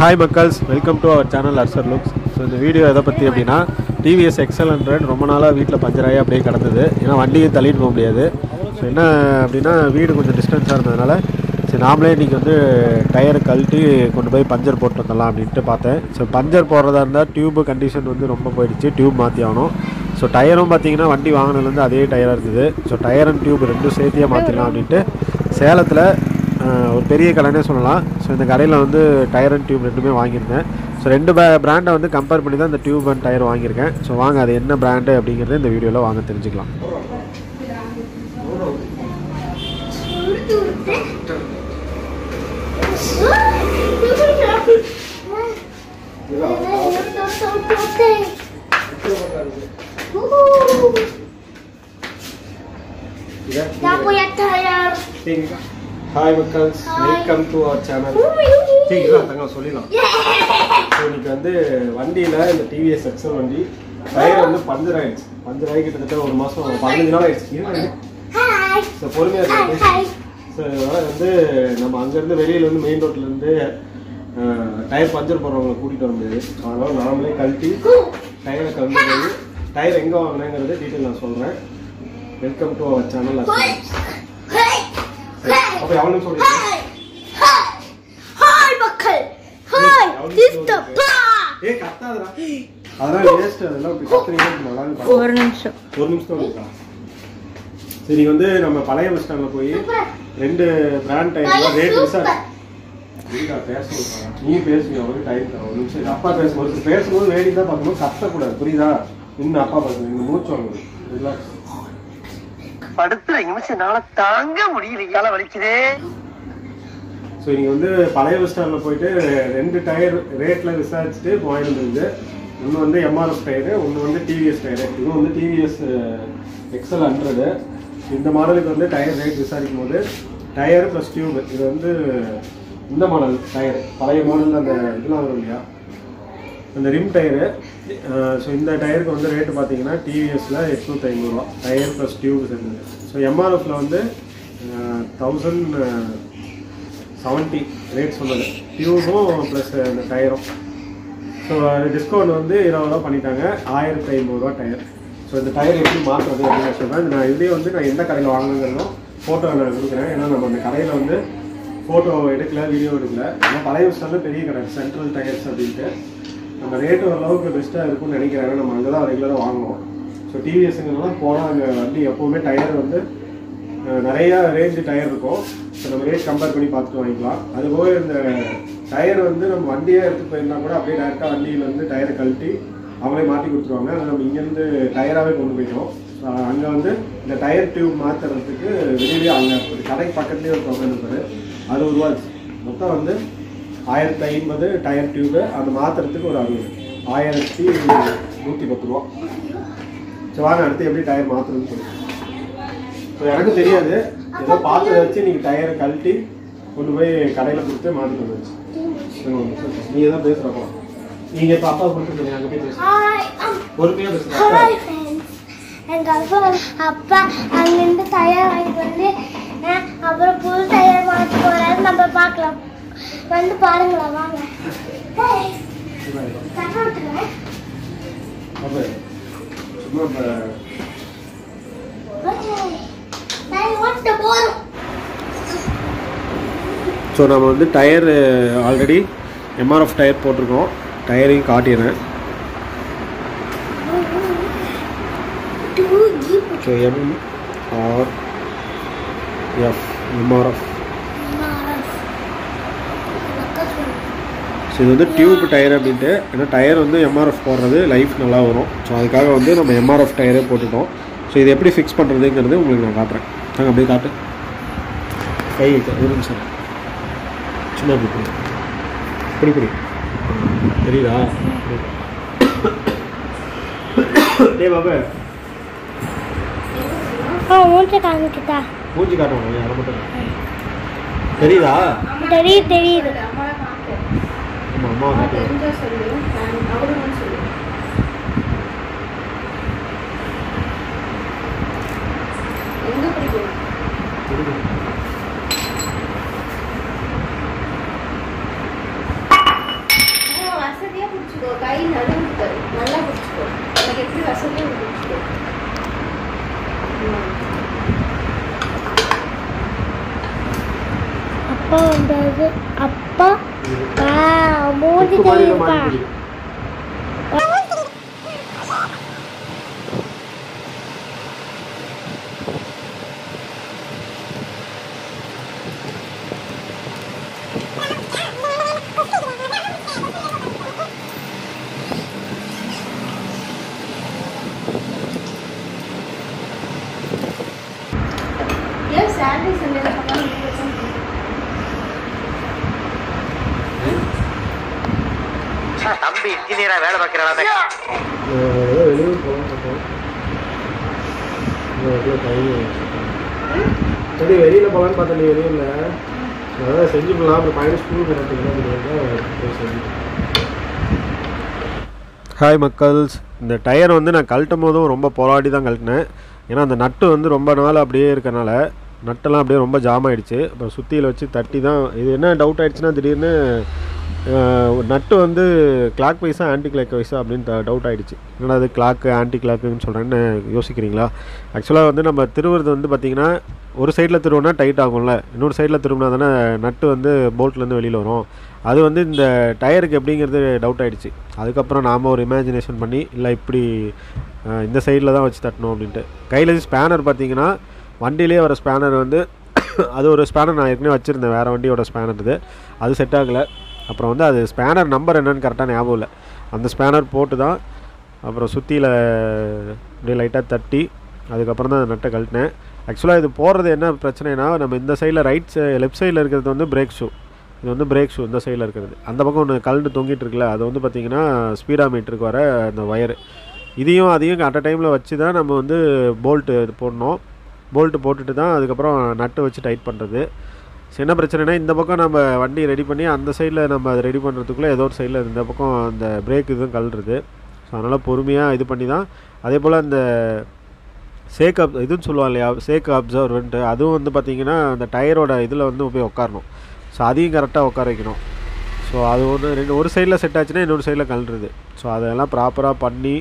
Hi மக்கள்ஸ் welcome to our channel Archer Looks so இந்த video எதை பற்றி அப்படின்னா டிவிஎஸ் எக்ஸல் ஹண்ட்ரட் ரொம்ப நாளாக வீட்டில் பஞ்சராகி அப்படியே கிடந்தது ஏன்னா வண்டியை தள்ளிட்டு போக முடியாது ஸோ என்ன அப்படின்னா வீடு கொஞ்சம் டிஸ்டன்ஸாக இருந்ததுனால சரி நாமளே இன்றைக்கி வந்து டயரை கழட்டி கொண்டு போய் பஞ்சர் போட்டு வந்துடலாம் அப்படின்ட்டு பார்த்தேன் ஸோ பஞ்சர் போடுறதா இருந்தால் டியூப்பு கண்டிஷன் வந்து ரொம்ப போயிடுச்சு டியூப் மாற்றி ஆகணும் ஸோ டயரும் பார்த்தீங்கன்னா வண்டி வாங்கினதுலேருந்து அதே டயராக இருந்தது ஸோ டயர் அண்ட் டியூப் ரெண்டும் சேர்த்தியே மாற்றிடலாம் அப்படின்ட்டு சேலத்தில் ஆஹ் ஒரு பெரிய கடைனே சொல்லலாம் ஸோ இந்த கடையில் வந்து டயர் அண்ட் டியூப் ரெண்டுமே வாங்கியிருந்தேன் ஸோ ரெண்டு பிராண்டை வந்து கம்பேர் பண்ணி தான் இந்த டியூப் அண்ட் டயர் வாங்கியிருக்கேன் ஸோ வாங்க அது என்ன பிராண்டு அப்படிங்கிறத இந்த வீடியோவில் வாங்க தெரிஞ்சுக்கலாம் Dah punya tayar. ஹாய் மக்கள்ஸ் Hi. Welcome to our channel சரி இதான் தங்க சொல்லிடலாம் ஸோ இன்னைக்கு வந்து வண்டியில் இந்த டிவிஎஸ் எக்ஸல் வண்டி டயர் வந்து பஞ்சர் ஆயிடுச்சு பஞ்சர் ஆகி கிட்டத்தட்ட ஒரு மாதம் பதினஞ்சு நாள் ஆயிடுச்சு இருங்க Hai. ஸோ பொறுமையாக Hai, இருக்கு hai. ஸோ இதனால் வந்து நம்ம அங்கேருந்து வெளியில் வந்து மெயின் ரோட்லேருந்து டயர் பஞ்சர் போடுறவங்களை கூட்டிகிட்டு வர முடியாது ஸோ அதனால் நாமளே கழட்டி டயரை கலந்து போய் டயர் எங்கே வாங்கினேங்கிறது டீட்டெயில் நான் சொல்கிறேன் welcome to our channel Hai. Hai. Hai. அப்போ எவ்வளோ சொல்லிடுறேன் Hai. Hai. Hai, மக்கள். Hai. Sister Pa. ஏ கத்தாதடா அதெல்லாம் வேஸ்ட் அதெல்லாம் இப்படி கத்துறீங்க நல்லா இருக்கு ஒரு நிமிஷம் ஒரு நிமிஷம் இருக்கா சரி வந்து நம்ம பழைய பஸ் ஸ்டாண்ட்ல போய் ரெண்டு பிராண்ட் டைம் ரேட் விசாரி இருக்கா பேசணும் நீ பேசுங்க அவருக்கு டைம் தர ஒரு நிமிஷம் இரு. அப்பா பேசும்போது பேசும்போது வேடிக்கை தான் பார்க்கணும் கத்தக்கூடாது புரியுதா இன்னும் அப்பா பேசுங்க இந்த மூச்சு வாங்குது ரிலாக்ஸ் படுத்துற நிமிஷம்னால தாங்க முடியல கால வலிக்குதே ஸோ நீங்கள் வந்து பழைய பஸ் ஸ்டாண்டில் போயிட்டு ரெண்டு டயர் ரேட்டில் விசாரிச்சுட்டு வாங்கிட்டு வந்து ஒன்று வந்து எம்ஆர்எஃப் டயரு ஒன்று வந்து டிவிஎஸ் டயரு இதுவும் வந்து டிவிஎஸ் எக்ஸல் ஹண்ட்ரடு இந்த மாடலுக்கு வந்து டயர் ரேட் விசாரிக்கும் போது டயர் ப்ளஸ் டியூப் இது வந்து இந்த மாடல் டயர் பழைய மாடலில் அந்த இதெல்லாம் வரும் இல்லையா அந்த ரிம் டயரு ஸோ இந்த டயருக்கு வந்து ரேட்டு பார்த்தீங்கன்னா டிவிஎஸில் எட்நூற்றி ஐநூறுரூவா டயர் ப்ளஸ் டியூப் சேர்ந்தது ஸோ எம்ஆர்எஃப்ல வந்து தௌசண்ட் செவன்ட்டி ரேட் சொன்னது டியூபும் ப்ளஸ் அந்த டயரும் ஸோ டிஸ்கவுண்ட் வந்து இருபது ரூபா பண்ணிட்டாங்க ஆயிரத்தி ஐநூறுரூவா டயர் ஸோ இந்த டயர் எப்படி மாற்றுறது அப்படின்னு நான் சொல்கிறேன் நான் இதுலேயே வந்து நான் எந்த கடையில் வாங்கினதும் ஃபோட்டோ நான் கொடுக்குறேன் ஏன்னா நம்ம அந்த கடையில் வந்து ஃபோட்டோ எடுக்கல வீடியோ எடுக்கல ஏன்னா பழைய வருஷம் பெரிய கடை சென்ட்ரல் டயர்ஸ் அப்படின்ட்டு நம்ம ரேட்டு ஓரளவுக்கு பெஸ்ட்டாக இருக்கும்னு நினைக்கிறேன் ஏன்னா நம்ம அங்கே தான் ரெகுலராக வாங்குவோம் ஸோ டிவிஎஸ்ங்கெல்லாம் போனால் அங்கே வண்டி எப்போவுமே டயர் வந்து அஹ், நிறைய ரேஞ்சு டயர் இருக்கும் ஸோ நம்ம ரேட் கம்பேர் பண்ணி பார்த்துட்டு வாங்கிக்கலாம் அதுபோக இந்த டயர் வந்து நம்ம வண்டியே எடுத்துட்டு போயிருந்தா கூட அப்படியே டேரெக்டாக வண்டியில் வந்து டயரை கழட்டி அவங்களே மாட்டி கொடுத்துருவாங்க அதை நம்ம இங்கேருந்து டயராகவே கொண்டு போயிட்டோம் அங்கே வந்து இந்த டயர் டியூப் மாற்றுறதுக்கு வெளியிலேயே அங்கே ஒரு கடைக்கு பக்கத்துலேயே ஒரு தொகை இருப்பாரு அறுபது ரூபா ஆச்சு. மொத்தம் வந்து ஆயிரத்தி ஐம்பது டயர் டியூபு அந்த மாற்றுறதுக்கு ஒரு அறுபது ஆயிரத்தி நூற்றி பத்து ரூபா சரி வாங்க அடுத்து எப்படி டயர் மாற்றுறதுன்னு சொல்லி ஸோ எனக்கு தெரியாது ஏதோ பார்த்து வச்சு நீங்கள் டயரை கழட்டி கொண்டு போய் கடையில் கொடுத்து மாற்றிட்டு வந்துச்சு நீங்கள் தான் பேசுகிறப்போ நீங்கள் இப்போ அப்பா கொடுத்துருக்கீங்க அங்கே போய் பேசுங்க Hai. um, பொறுமையாக பேசுங்க Hai, friends. எங்க அப்பா அப்பா அங்கிருந்து டயர் வாங்கிட்டு வந்து அஹ், அப்புறம் புது டயர் வாங்கி போறாரு நம்ம பார்க்கலாம் வந்து பாருங்களா வாங்க Hey, தட்டை விட்டுருங்க. அப்போ சும்மா இப்போ Okay. நான் ஓட்ட போறோம் ஸோ நம்ம வந்து டயர் ஆல்ரெடி எம்ஆர்எஃப் டயர் போட்டிருக்கோம் டயரையும் காட்டிடுறேன் டூ ஜீப் so M R F MRF so இது வந்து டியூப் டயர் அப்படின்ட்டு ஏன்னா டயர் வந்து எம்ஆர்எஃப் போடுறது லைஃப் நல்லா வரும் ஸோ அதுக்காக வந்து நம்ம எம்ஆர்எஃப் டயரே போட்டுட்டோம் ஸோ இது எப்படி ஃபிக்ஸ் பண்ணுறதுங்கிறது உங்களுக்கு நான் காட்டுறேன் நாங்கள் அப்படியே காட்டு கை வைக்க ஒரு நிமிஷம் சும்மா இப்படி பிடி. பிடி பிடி தெரியுதா டே பாபு ஆ மூச்சை காமிக்கிட்டா மூஞ்சி காட்டுவோம் யாரை மட்டும் தெரியுதா தெரியுது தெரியுது ஆமாம் அம்மா காட்டுவோம் இப்போ கை நடுவு பாரு நல்லா பிடிச்சிக்கோ எனக்கு எப்படி வசதியும் பிடிச்சிக்கோ ம். அப்பா வந்தது அப்பா ஆ, மூடி குத்து மாதிரி தெரியுப்பா மாட்டிக்கிது. ஏன் சாட்டர்டே சண்டே பண்ணாலும் தம்பி இன்ஜினியரா வேலை பார்க்கிறாங்க அஹ் ஏதோ வெளியூர் போகலாம் பார்த்தோம். இன்னும் அதுக்குள்ள time ஆயிடுச்சு. சரி வெளியில போகலான்னு பார்த்தேன் நீ வெளியூர்ல அதான் செஞ்சு போடலாம் அப்புறம் பையன் ஸ்கூல் போய் செஞ்சு ஹாய் மக்கள்ஸ் இந்த டயர் வந்து நான் கழட்டும் போதும் ரொம்ப போராடி தான் கழட்டினேன் ஏன்னா அந்த நட்டு வந்து ரொம்ப நாள் அப்படியே இருக்கனால நட்டெல்லாம் அப்படியே ரொம்ப ஜாம் ஆயிடுச்சு அப்புறம் சுத்தியில் வச்சு தட்டி தான் இது என்ன டவுட் ஆயிடுச்சுன்னா திடீர்னு அஹ், நட்டு வந்து கிளாக் வைஸா ஆன்டி கிளாக் வைஸா அப்படின்னு டவுட் ஆயிடுச்சு என்னடா அது கிளாக்கு ஆன்டி கிளாக்குன்னு சொல்கிறேன்னு யோசிக்கிறீங்களா ஆக்சுவலாக வந்து நம்ம திருவுறது வந்து பார்த்திங்கன்னா ஒரு சைடில் திருவுனா டைட் ஆகும்ல இன்னொரு சைடில் திரும்பினா தானே நட்டு வந்து போல்ட்லேருந்து வெளியில் வரும் அது வந்து இந்த டயருக்கு எப்படிங்கிறது டவுட் ஆயிடுச்சு அதுக்கப்புறம் நாம் ஒரு இமேஜினேஷன் பண்ணி இல்லை இப்படி அஹ், இந்த சைடில் தான் வச்சு தட்டணும் அப்படின்ட்டு கையில் ஸ்பேனர் பார்த்தீங்கன்னா வண்டியிலே வர ஸ்பேனர் வந்து அது ஒரு ஸ்பேனர் நான் ஏற்கனவே வச்சுருந்தேன் வேறு வண்டியோட ஸ்பேனர் இது அது செட் ஆகலை அப்புறம் வந்து அது ஸ்பேனர் நம்பர் என்னன்னு கரெக்டாக ஞாபகம் இல்லை அந்த ஸ்பேனர் போட்டு தான் அப்புறம் சுற்றியில் அப்படியே லைட்டாக தட்டி அதுக்கப்புறம் தான் நட்டை கழட்டினேன் ஆக்சுவலாக இது போடுறது என்ன பிரச்சனைனா நம்ம இந்த சைடில் ரைட் சை லெஃப்ட் சைடில் இருக்கிறது வந்து பிரேக் ஷூ இது வந்து பிரேக் ஷூ இந்த சைடில் இருக்கிறது அந்த பக்கம் ஒன்று கழண்டு தொங்கிட்டு இருக்குல்ல அது வந்து பார்த்திங்கன்னா ஸ்பீடா மீட்டருக்கு வர அந்த ஒயரு இதையும் அதையும் அட் அ டைமில் வச்சு தான் நம்ம வந்து போல்ட்டு இது போடணும் போல்ட்டு போட்டுட்டு தான் அதுக்கப்புறம் நட்டு வச்சு டைட் பண்ணுறது சரி, என்ன பிரச்சனைனா இந்த பக்கம் நம்ம வண்டி ரெடி பண்ணி அந்த சைடில் நம்ம அதை ரெடி பண்ணுறதுக்குள்ளே ஏதோ ஒரு சைடில் இந்த பக்கம் அந்த பிரேக் இதுவும் கழுறது ஸோ அதனால் பொறுமையாக இது பண்ணி தான் அதே போல் அந்த சேக் அப் இதுன்னு சொல்லுவாங்க இல்லையா சேக் அப்சர்வன்ட்டு அதுவும் வந்து பார்த்திங்கன்னா அந்த டயரோட இதில் வந்து போய் உட்காரணும் ஸோ அதையும் கரெக்டாக உட்கார வைக்கணும் ஸோ அது ஒன்று ரெண்டு ஒரு சைடில் செட் ஆச்சுன்னா இன்னொரு சைடில் கழுறது ஸோ அதெல்லாம் ப்ராப்பராக பண்ணி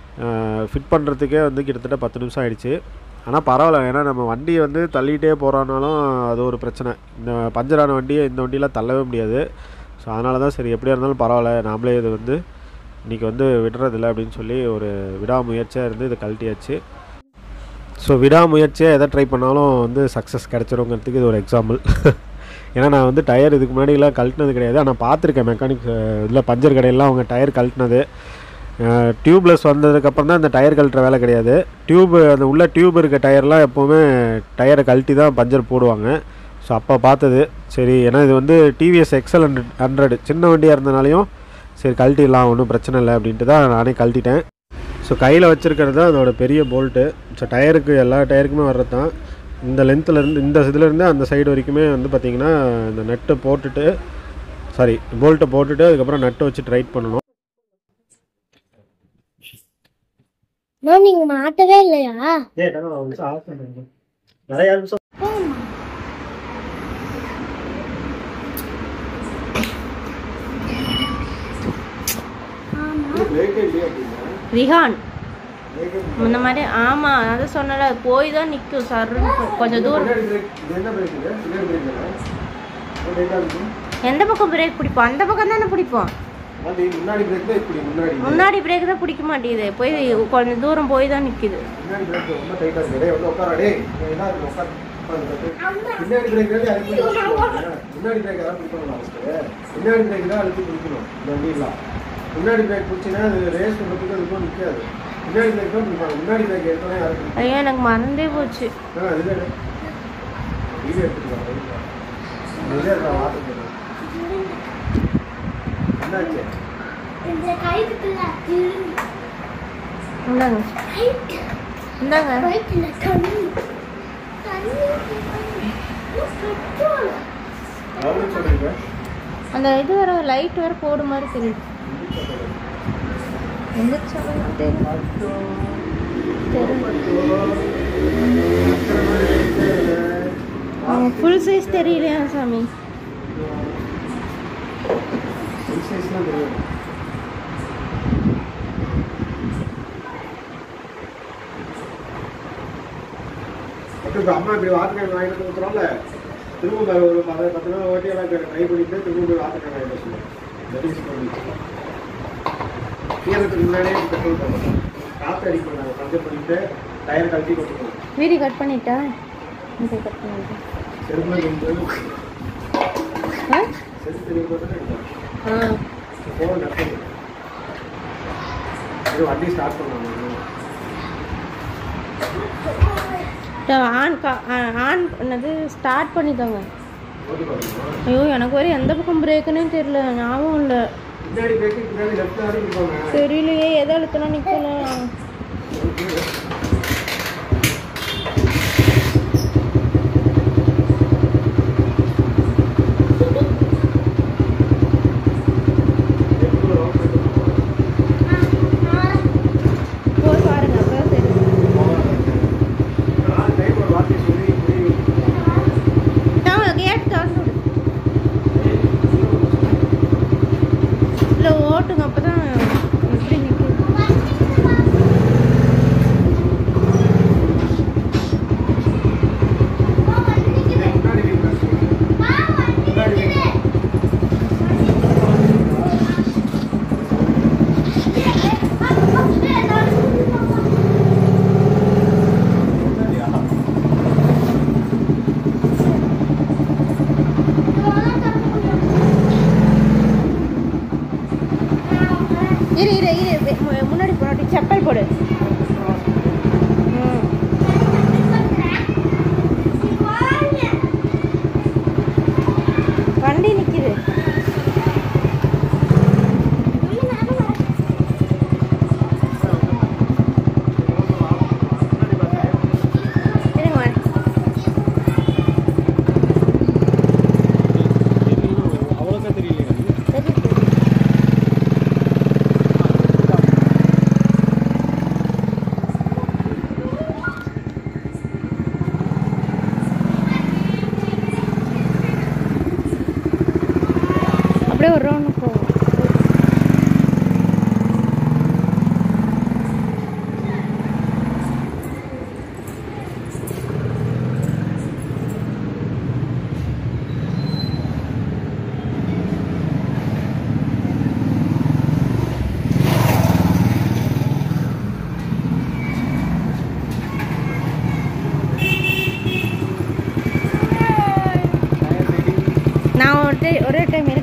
ஃபிட் பண்ணுறதுக்கே வந்து கிட்டத்தட்ட பத்து நிமிஷம் ஆயிடுச்சு ஆனால் பரவாயில்ல ஏன்னா நம்ம வண்டியை வந்து தள்ளிகிட்டே போகிறோன்னாலும் அது ஒரு பிரச்சனை இந்த பஞ்சரான வண்டியை இந்த வண்டியெலாம் தள்ளவே முடியாது ஸோ அதனால தான் சரி எப்படியா இருந்தாலும் பரவாயில்ல நாமளே இது வந்து இன்றைக்கி வந்து விடுறதில்ல அப்படின்னு சொல்லி ஒரு விடாமுயற்சியாக இருந்து இதை கழட்டியாச்சு ஸோ விடாமுயற்சியாக எதை ட்ரை பண்ணாலும் வந்து சக்ஸஸ் கிடச்சிருங்கிறதுக்கு இது ஒரு எக்ஸாம்பிள் ஏன்னா நான் வந்து டயர் இதுக்கு முன்னாடிலாம் கழட்டினது கிடையாது ஆனால் பார்த்துருக்கேன் மெக்கானிக் இதில் பஞ்சர் கடையெல்லாம் அவங்க டயர் கழட்டினது டியூப்லெஸ் வந்ததுக்கப்புறம் தான் இந்த டயர் கழட்டுற வேலை கிடையாது டியூப் அந்த உள்ள டியூப் இருக்க டயர்லாம் எப்போவுமே டயரை கழட்டி தான் பஞ்சர் போடுவாங்க ஸோ அப்போ பார்த்தது சரி ஏன்னா இது வந்து டிவிஎஸ் எக்ஸல் ஹண்ட்ரட் ஹண்ட்ரட் சின்ன வண்டியாக இருந்தனாலையும் சரி கழட்டிடலாம் ஒன்றும் பிரச்சனை இல்லை அப்படின்ட்டு தான் நானே கழட்டிட்டேன் ஸோ கையில் வச்சுருக்கிறது தான் அதோட பெரிய போல்ட்டு ஸோ டயருக்கு எல்லா டயருக்குமே வர்றது தான் இந்த லென்த்துலேருந்து இந்த இதுலேருந்து அந்த சைடு வரைக்குமே வந்து பார்த்திங்கன்னா இந்த நெட்டை போட்டுட்டு சாரி போல்ட்டை போட்டுட்டு அதுக்கப்புறம் நட்டை வச்சு டைட் பண்ணணும் இன்னும் நீங்க மாட்டவே இல்லையா நிறைய நிமிஷம் பிரேக்கே இல்லையா அப்படின்னா ரிஹான் இந்த மாதிரி ஆமா அதை சொன்னல போய் தான் நிற்கும் சர்ன்னு போய். கொஞ்சம் தூரம் பின்னாடி பிரேக் இது என்ன பிரேக் இது பின்னாடி பிரேக் தானே பிரேக்காக இருக்கும் எந்த பக்கம் பிரேக் பிடிப்போம் அந்த பக்கம் தானே பிடிப்போம் அது முன்னாடி பிரேக் தான் இப்படி முன்னாடி முன்னாடி பிரேக் தான் பிடிக்க மாட்டேங்குது போய் கொஞ்சம் தூரம் போய் தான் நிற்கிது பின்னாடி பிரேக் ரொம்ப டைட்டாக இருக்கு டேய் வந்து உட்காரா டேய் டேய், என்ன இருக்கு உட்கார் பின்னாடி பிரேக் தான் அழுத்தி பிடிக்கணும். முன்னாடி பிரேக் தான் பிடிக்கணும் ஃபஸ்ட்டு பின்னாடி பிரேக் தான் அழுத்தி பிடிக்கணும் இந்த வண்டியெல்லாம் முன்னாடி பிரேக் பிடிச்சினா அது ரேஸ் பண்ணுறதுக்கு அதுக்கும் நிற்காது பின்னாடி பிரேக் தான் பிடிப்பாங்க முன்னாடி பிரேக் எடுத்தோடனே யாருக்கு ஐயோ எனக்கு மறந்தே போச்சு ஆ இது வீடியோ எடுத்துக்கலாம் இதே நான் வாட்டர் போடுறேன் என்னாச்சு இந்த கைக்குள்ள திரும்பி இந்தாங்க கைக்கு இந்தாங்க கைக்குள்ள தண்ணி தண்ணி பெட்ரோல் எவ்வளோ சொல்கிறீங்க அந்த இது வர லைட் வேற போடு மாதிரி தெரியுது எங்க சொல்லலாம் தெரியும் ஃபுல் சைஸ் தெரியலையா சாமி இப்போ அம்மா இப்படி வாத்துக்காய் வாங்கிட்டு ஊற்றுறோம்ல திரும்ப பாரு ஒரு பத்து பத்து நாள் ஓட்டி எல்லாம் ட்ரை பண்ணிட்டு திரும்ப போய் வாத்துக்காய் வாங்கிட்டு சொல்லுவோம் தட் இஸ் தீரத்துக்கு முன்னாடியே பெட்ரோல் போடணும் காற்று அடிக்கணும் நாங்கள் பஞ்சர் பண்ணிட்டு டயர் கழட்டி கொட்டுக்கணும் வீடியோ கட் பண்ணிட்டா இங்கே கட் பண்ணிட்டேன் செருப்பு கொண்டு ஆ செருப்பு தெரிய போட்டு ஆ ஃபோன் நடத்தணும் இது வண்டி ஸ்டார்ட் பண்ணாங்க ஆன் கா- ஆ- ஆன் என்னது ஸ்டார்ட் பண்ணித்தாங்க ஓட்டி பார்க்கணுமா ஐயோ எனக்கு வரை எந்த பக்கம் பிரேக்குன்னே தெரியல ஞாபகம் இல்லை பின்னாடி பேக்கு பின்னாடி லெஃப்ட் ஹேண்ட் இருப்பாங்க தெரியலையே எதை அழுத்தினா நிற்கல போய் பாருங்க அப்பதான் தெரியும் நாலு டைம் ஒரு வார்த்தை சொல்லி புரிய தான் கேட் திறந்து விடு இல்லை ஓட்டுங்க அப்போ தான் எப்படி நிற்கும் முன்னாடி முன்னாடி இரு இரு இரு வெ- மு- முன்னாடி போனாட்டி செப்பல் போடு ம் வண்டி நிற்கிது இருங்க வரேன் அவ்வளோதான் தெரியல சரி அப்படியே ஒரு ரவுண்ட் போவோம் நான் ஒரு டைம் ஒரே டைம்